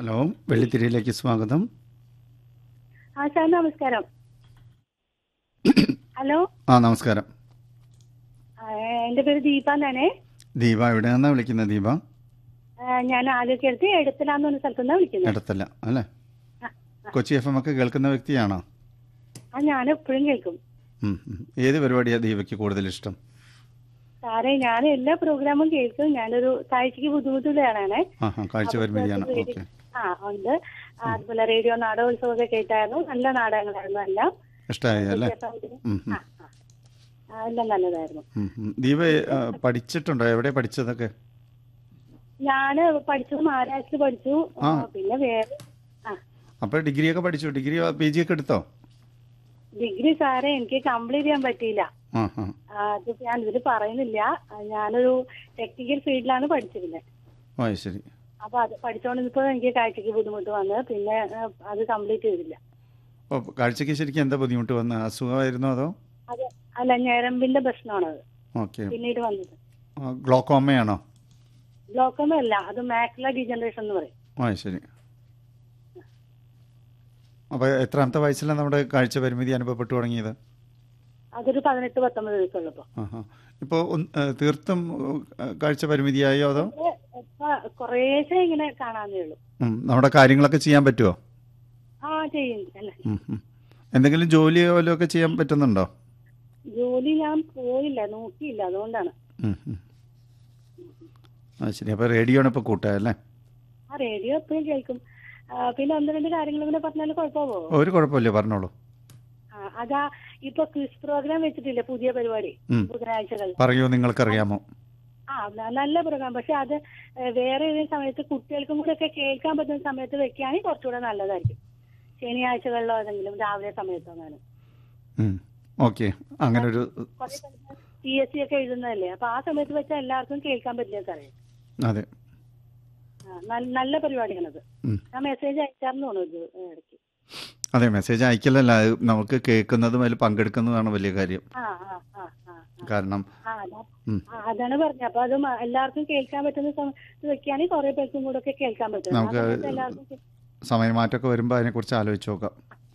Hello വെള്ളിത്തിരിയിലേക്ക് സ്വാഗതം ആ sir നമസ്കാരം ഹലോ ആ നമസ്കാരം ആ, എന്റെ പേര് ദീപ എന്നാണേ ദീപ എവിടെ നിന്നാ വിളിക്കുന്നത് ദീപ ആ, ഞാൻ ആലോചിക്കടുത്ത് എടുത്തലാന്ന് പറഞ്ഞ സ്ഥലത്തു നിന്നാണ് വിളിക്കുന്നത് ഇടത്തല്ല അല്ലേ ആ, കൊച്ചി എഫ് എം ഒക്കെ കേൾക്കുന്ന വ്യക്തിയാണോ ആ ഞാൻ എപ്പോഴും കേൾക്കും ഉം, ഉം. ഏത് പരിപാടിയാണ് ദീപയ്ക്ക് കൂടുതൽ ഇഷ്ടം സാറേ ഞാൻ എല്ലാ പ്രോഗ്രാമും കേൾക്കും ഞാനൊരു കാഴ്ചക്ക് ബുദ്ധിമുട്ടുള്ളതാണേ ആ ഹാ കാഴ്ച പരിമിതിയാണ് ഓക്കെ ആ ഉണ്ട് ആ, അതുപോലെ റേഡിയോ നാടകോത്സവമൊക്കെ കേട്ടായിരുന്നു നല്ല നാടകങ്ങളായിരുന്നു എല്ലാം ഇഷ്ടമായി അല്ലേ ഉം, ഉം. ആ, ആ. ആ, എല്ലാം നല്ലതായിരുന്നു ഉം, ഉം. ദീപ ആ, പഠിച്ചിട്ടുണ്ടോ എവിടെ പഠിച്ചതൊക്കെ ഞാൻ പഠിച്ചത് മഹാരാഷ്ട്രയിൽ പഠിച്ചു ആ. ആ, പിന്നെ വേറെ ആ അപ്പോൾ ഡിഗ്രിയൊക്കെ പഠിച്ചു ഡിഗ്രി പി ജി ഒക്കെ എടുത്തോ ഡിഗ്രി സാറേ എനിക്ക് കംപ്ലീറ്റ് ചെയ്യാൻ പറ്റിയില്ല ആ ആ ആ, അത് ഞാൻ ഇതിൽ പറയുന്നില്ല ആ, ഞാനൊരു ടെക്നിക്കൽ ഫീൽഡിലാണ് പഠിച്ചിരുന്നത് ഓ അത് ശരി അപ്പൊ അത് പഠിച്ചുകൊണ്ടിരുന്നപ്പോൾ എനിക്ക് കാഴ്ചക്ക് ബുദ്ധിമുട്ട് വന്ന് പിന്നെ ആ, അത് കംപ്ലീറ്റ് ചെയ്തില്ല ഓ കാഴ്ചയ്ക്ക് ശരിക്കും എന്താ ബുദ്ധിമുട്ട് വന്നത് അസുഖമായിരുന്നോ അതോ അത് അല്ല ഞരമ്പിന്റെ പ്രശ്നമാണത് ഓക്കെ പിന്നീട് വന്നത് ഗ്ലോക്കോമയാണോ ഗ്ലോക്കോമ അല്ല അത് മാക്ല ഡീജനറേഷൻ എന്ന് പറയും ആ ശരി അപ്പോൾ എത്രാമത്തെ വയസ്സിലാണ് നമ്മുടെ കാഴ്ച പരിമിതി അനുഭവപ്പെട്ടു തുടങ്ങിയത് അതൊരു പതിനെട്ട് പത്തൊമ്പത് വയസ്സുള്ളപ്പോ ആഹാ ഇപ്പോൾ തീർത്തും ഏഹ്, കാഴ്ച പരിമിതിയായോ അതോ ഇപ്പൊ കുറേശ്ശെ ഇങ്ങനെ കാണാന്നേ ഉള്ളൂ ഉം, നമ്മുടെ കാര്യങ്ങളൊക്കെ ചെയ്യാൻ പറ്റുമോ ആ ചെയ്യും അല്ല ഉം, ഉം. എന്തെങ്കിലും ജോലിയോ വല്ലതും ഒക്കെ ചെയ്യാൻ പറ്റുന്നുണ്ടോ ജോലി ഞാൻ പോയില്ല നോക്കിയില്ല അതുകൊണ്ടാണ് ഉം, ഉം. ആ ശരി അപ്പോൾ റേഡിയോ ആണ് ഇപ്പോൾ കൂട്ടുക അല്ലേ ആ റേഡിയോ എപ്പോഴും കേൾക്കും ആ, പിന്നെ ഒന്ന് രണ്ട് കാര്യങ്ങൾ കൂടെ പറഞ്ഞാൽ കുഴപ്പമോ ഒരു കുഴപ്പമില്ല പറഞ്ഞോളൂ ആ, അതാ ഇപ്പൊ ക്വിസ് പ്രോഗ്രാം വെച്ചിട്ടില്ലേ പുതിയ പരിപാടി ഉം. ബുധനാഴ്ചകൾ പറയൂ നിങ്ങൾക്കറിയാമോ ആ ന- നല്ല പ്രോഗ്രാം പക്ഷെ അത് ഏ, വേറെ ഏതെങ്കിലും സമയത്ത് കുട്ടികൾക്കും കൂടെ ഒക്കെ കേൾക്കാൻ പറ്റുന്ന സമയത്ത് വെക്കുകയാണെങ്കിൽ കുറച്ചുകൂടെ നല്ലതായിരിക്കും ശനിയാഴ്ചകളിലോ ഏതെങ്കിലും രാവിലെ സമയത്തോ അങ്ങനെ ഓക്കെ അങ്ങനെ ഒരു പി എസ് സി ഒക്കെ എഴുതുന്നതല്ലേ അപ്പൊ ആ സമയത്ത് വെച്ചാൽ എല്ലാവർക്കും കേൾക്കാൻ പറ്റില്ല സാറേ അതെ ആ, നല്ല- നല്ല പരിപാടിയാണത് ഉം. ഞാൻ മെസ്സേജ് അയച്ചാർന്ന് തോന്നുന്നു ഇത് ഇടയ്ക്ക് അതെ മെസ്സേജ് അയക്കലല്ല അത് നമുക്ക് കേൾക്കുന്നതും അതിൽ പങ്കെടുക്കുന്നതാണ് വലിയ കാര്യം ആ ആ ആ ആ ആ. കാരണം ആ, അതാ- ഉം. ആ, അതാണ് പറഞ്ഞത് അപ്പൊ അത് മ- എല്ലാവർക്കും കേൾക്കാൻ പറ്റുന്ന സമയത്ത് വെക്കുകയാണെങ്കിൽ കുറെ പേർക്കും കൂടെ ഒക്കെ കേൾക്കാൻ പറ്റും ആ നമുക്ക് സമയത്ത് എല്ലാവർക്കും കേ- സമയമാറ്റമൊക്കെ വരുമ്പോൾ അതിനെക്കുറിച്ച് ആലോചിച്ച് നോക്കാം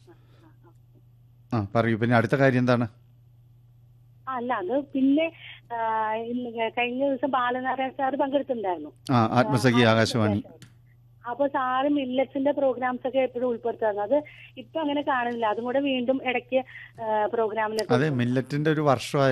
ആ പറയൂ പിന്നെ അടുത്ത കാര്യം എന്താണ് ആ, അല്ല അത് പിന്നെ ആ, ഇന്ന് കഴിഞ്ഞ ദിവസം ബാലനാരായണ സാറ് പങ്കെടുത്തിട്ടുണ്ടായിരുന്നു ആ ആത്മസഖി ആകാശവാണി അപ്പൊ സാറ് മില്ലറ്റ്സിന്റെ പ്രോഗ്രാംസ് ഒക്കെ എപ്പോഴും ഉൾപ്പെടുത്തായിരുന്നു അത് ഇപ്പൊ അങ്ങനെ കാണുന്നില്ല അതും കൂടെ വീണ്ടും ഇടയ്ക്ക് പ്രോഗ്രാമിലൊക്കെ അതെ മില്ലറ്റിന്റെ ഒരു വർഷമായി